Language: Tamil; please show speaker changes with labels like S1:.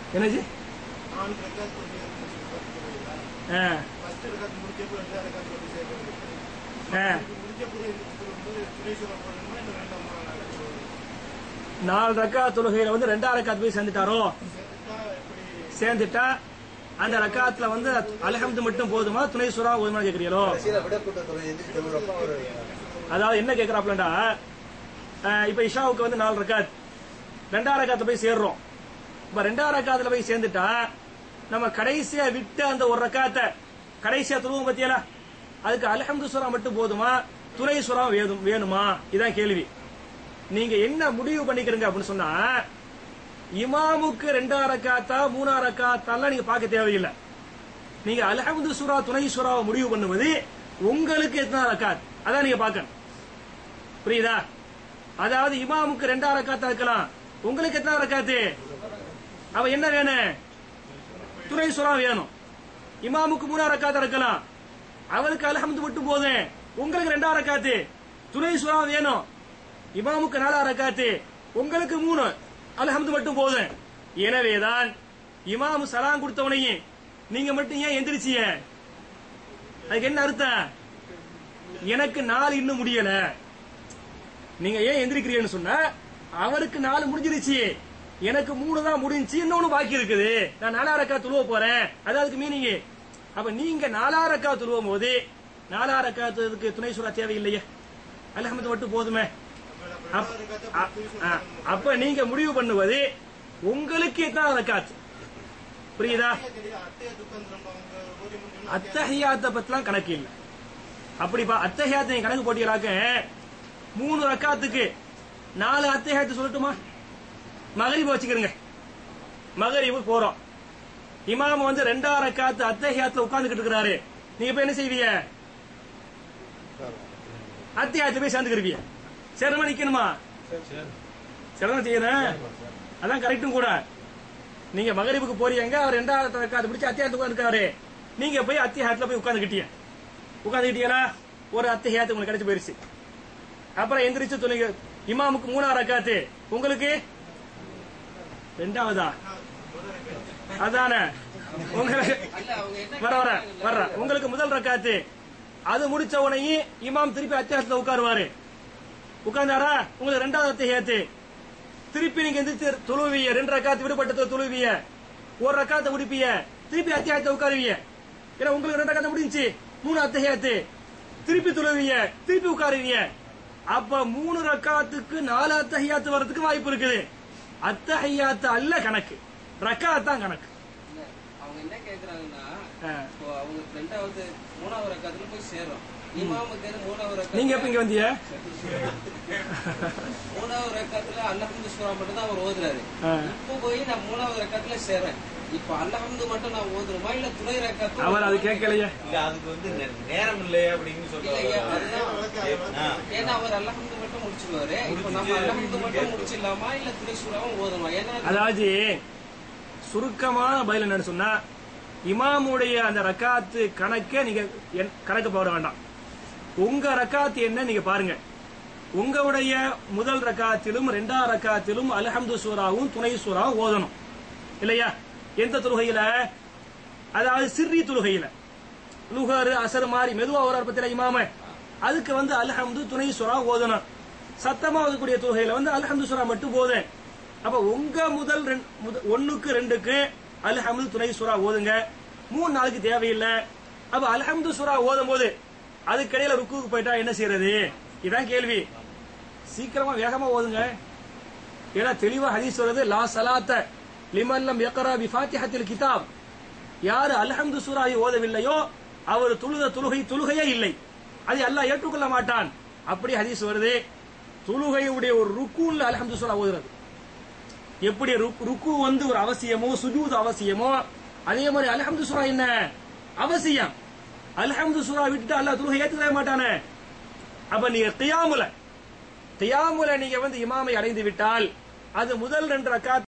S1: என்னது
S2: நாலு ரக்காத் தொழுகை
S1: ஆ,
S2: ஃபர்ஸ்ட் ரக்காத் முடிச்சப்போ ரெண்டாவது ரக்காத் வந்து சேர்க்கறது
S1: ஆ.
S2: முடிச்ச புது வந்து சுரேஸ்வரம் போடணுமா இந்த ரெண்டாம் நாள்
S1: நாலு ரக்கா தொழுகையில வந்து ரெண்டாம் ரக்காத் போய் சேர்ந்துட்டாரோ
S2: சேர்த்துட்டா எப்படி
S1: சேர்ந்துட்டா அந்த ரக்காத்துல வந்து அல்ஹம்து மட்டும் போதுமா துணை சுறா ஓதுமா கேக்குறீங்களோ
S3: கடைசியில விடக்கூட்ட துறை எந்திரிச்சு தொழுறப்ப ஒரு
S1: அதாவது என்ன கேக்குறாப்லண்டா இப்ப இஷாவுக்கு வந்து நாலு ரக்காத் ரெண்டாம் ரக்காத்துல போய் சேர்றோம் இப்ப ரெண்டாம் ரக்காத்துல போய் சேர்ந்துட்டா நம்ம கடைசியா விட்ட அந்த ஒரு ரக்காத்தை கடைசியா துருவம் பத்தியல அதுக்கு அல்ஹம்து சுரா மட்டும் போதுமா துணை சுறா வேணும் வேணுமா இதான் கேள்வி நீங்க என்ன முடிவு பண்ணிக்கிறீங்க அப்படின்னு சொன்னா இமாமுக்கு ரெண்டாம் ரக்காத்தா மூணாம் ரக்காத்தாலாம் நீங்க பார்க்க தேவையில்லை நீங்க அல்ஹம்து சுரா துணை சுறாவை முடிவு பண்ணுவது உங்களுக்கு எத்தனை ரக்காத் அதான் நீங்க பார்க்கணும் புரியுதா அதாவது இமாமுக்கு ரெண்டாம் ரக்காத்தா இருக்கலாம் உங்களுக்கு எத்தனை ரக்காத்து அவ என்ன வேணும் துணை சுறா வேணும் இமாமுக்கு மூணாம் ரக்காத்தா இருக்கலாம் அவருக்கு அல்ஹம்து மட்டும் போதும் உங்களுக்கு ரெண்டாம் ரக்காத்து துணை சுறா வேணும் இமாமுக்கு நாலாம் ரக்காத்து உங்களுக்கு மூணு அல்ஹம்து மட்டும் போதும் எனவேதான் இமாமு சலாம் கொடுத்தவனையே நீங்க மட்டும் ஏன் எந்திரிச்சிய அதுக்கு என்ன அர்த்தம் எனக்கு நாலு இன்னும் முடியல நீங்க ஏன் எந்திரிக்கிறீங்கன்னு சொன்னா அவருக்கு நாலு முடிஞ்சிருச்சு எனக்கு மூணு தான் முடிஞ்சுச்சு இன்னொன்னு பாக்கி இருக்குது நான் நாலா ரக்கா துழுவ போறேன் அது அதுக்கு மீனிங் அப்ப நீங்க நாலா ரக்கா துழுவும் போது நாலா ரக்காத்துக்கு துணை சுறா தேவையில்லையே அல்ஹம்து மட்டும் போதுமே அப்- அ- அ- அப்ப நீங்க முடிவு பண்ணுவது உங்களுக்கு எத்தனை ரக்காத் புரியுதா
S2: தெரியும் அத்தைய துக்கம் நம்ம அவங்க ஓதி முடிஞ்சோம்னா
S1: அத்தஹியாத்த பத்திலாம் கணக்கு இல்ல அப்படிப்பா அத்தஹியாத்த நீங்க கணக்கு போட்டீங்களாக்க மூணு ரக்காத்துக்கு நாலு அத்தஹியாத்து சொல்லட்டுமா மகரிபு வச்சுக்கிறங்க மகரிபு போறோம் இமாம் வந்து ரெண்டாம் ரக்காத்து அத்தஹியாத்துல உட்கார்ந்துகிட்டு இருக்கிறாரு நீங்க இப்ப என்ன செய்வீங்க அத்தியாயத்தை போய் சேர்ந்துக்கிருவீங்க சேரமா நிக்கணுமா சிரமம் செய்யறேன் அதான் கரெக்டும் கூட நீங்க மகரிபுக்கு போறீங்க அவர் ரெண்டாவது ரக்காத்து பிடிச்சு அத்தியாயத்துக்கு இருக்காரு நீங்க போய் அத்தியாயத்துல போய் உட்கார்ந்துக்கிட்டீங்க உட்கார்ந்துக்கிட்டீங்களா ஒரு அத்தியாயத்து உங்களுக்கு கிடைச்சு போயிருச்சு அப்புறம் எந்திரிச்சு துணிங்க இமாமுக்கு மூணாவது ரக்காத்து உங்களுக்கு ரெண்டாவதா அதானே உங்களுக்கு வர வர வர்ற உங்களுக்கு முதல் ரக்காத்து அது முடிச்ச உடனே இமாம் திருப்பி அத்தியாயத்துல உட்காருவாரு உட்கார்ந்தாரா உங்களுக்கு ரெண்டாவது அத்தியாயத்து திருப்பி நீங்க எந்திரிச்சு தொழுவிய ரெண்டு ரக்காத்து விடுபட்ட தொழுவிய ஒரு ரக்காத்தை முடிப்பிய திருப்பி அத்தியாயத்தை உட்காருவிய ஏன்னா உங்களுக்கு ரெண்டு ரக்காத்தை முடிஞ்சுச்சு மூணு அத்தியாயத்து திருப்பி தொழுவிய திருப்பி உட்காருவிய அப்ப மூணு ரக்காத்துக்கு நாலு அத்தஹியாத்து வர்றதுக்கு வாய்ப்பு இருக்குது அத்தஹியாத்து அல்ல கணக்கு ரக்காத் தான் கணக்கு
S4: இல்ல, அவங்க என்ன கேக்குறாங்கன்னா
S1: ஆ.
S4: இப்போ அவங்க ரெண்டாவது மூணாவது ரக்காத்துல போய் சேரும் இமாமுக்கு எது மூணாவது ரக்காத்துல
S1: நீங்க எப்ப இங்க வந்தீங்க
S4: மூணாவது ரக்காத்துல அல்லாஹம்து சூரா மட்டும் தான் அவர் ஓதுறாரு
S1: ஆ.
S4: இப்போ போய் நான் மூணாவது ரக்காத்துல சேர்றேன் இப்போ அல்லாஹம்து மட்டும் நான் ஓதுறோமா இல்ல துணை ரக்காத்து
S1: அவர் அது கேட்கலையே
S5: இல்ல அதுக்கு வந்து நே- நேரம் இல்லையே அப்படின்னு
S4: இல்ல, ஐயா,
S5: சொல்ல
S4: அதுதான்
S5: ஆ.
S4: ஏன்னா அவர் அல்லாஹம்து மட்டும் முடிச்சிருவாரு இப்போ நம்ம அல்லாஹம்து மட்டும் முடிச்சிடலாமா இல்ல துணை சூறாவும் ஓதணுமா ஏன்னா
S1: அதாவது சுருக்கமான பதில் என்னன்னு சொன்னா இமாமுடைய அந்த ரக்காத்து கணக்கே நீங்க என்- கணக்கு போட வேண்டாம் உங்க ரக்காத்து என்ன நீங்க பாருங்க உங்களுடைய முதல் ரக்காத்திலும் ரெண்டாம் ரக்காத்திலும் அல்ஹம்து சூராவும் துணை சூறாவும் ஓதணும் இல்லையா எந்த தொழுகையில அதாவது சிறி தொழுகையில லுகர் அசர் மாதிரி மெதுவா ஒரு பத்தில இமாம அதுக்கு வந்து அல்ஹம்து துணை சூறா ஓதணும் சத்தமா ஓதக்கூடிய தொழுகையில வந்து அல்ஹம்து சூரா மட்டும் போதும் அப்ப உங்க முதல் ரெண்டு- முத- ஒண்ணுக்கு ரெண்டுக்கு அல்ஹம்து துணை சூரா ஓதுங்க மூணு நாளுக்கு தேவையில்லை அப்ப அல்ஹம்து சூரா ஓதும் போது அதுக்கிடையில ருக்குக்கு போயிட்டா என்ன செய்யறது இதான் கேள்வி சீக்கிரமா வேகமா ஓதுங்க ஏன்னா தெளிவா ஹதீஸ் வருது லா சலாத்த லிமல்லம் யக்ரா பி ஃபாத்திஹத்தில் கிதாப் யாரு அல்ஹம்து சூராவை ஓதவில்லையோ அவர் தொழுத தொழுகை தொழுகையே இல்லை அதை அல்லாஹ் ஏற்றுக்கொள்ள மாட்டான் அப்படி ஹதீஸ் வருது தொழுகையுடைய ஒரு ருக்குல அல்ஹம்து சூரா ஓதுறது எப்படி ருக்கு ருக்கு வந்து ஒரு அவசியமோ சுஜூத் அவசியமோ அதே மாதிரி அல்ஹம்து சூரா என்ன அவசியம் அல்ஹம்து சூரா விட்டுட்டு அல்லாஹ் தொழுகை ஏத்துக்கவே மாட்டானே அப்ப நீங்க கியாமுல கியாமுல நீங்க வந்து இமாமை அடைந்து விட்டால் அது முதல் ரெண்டு ரக்காத்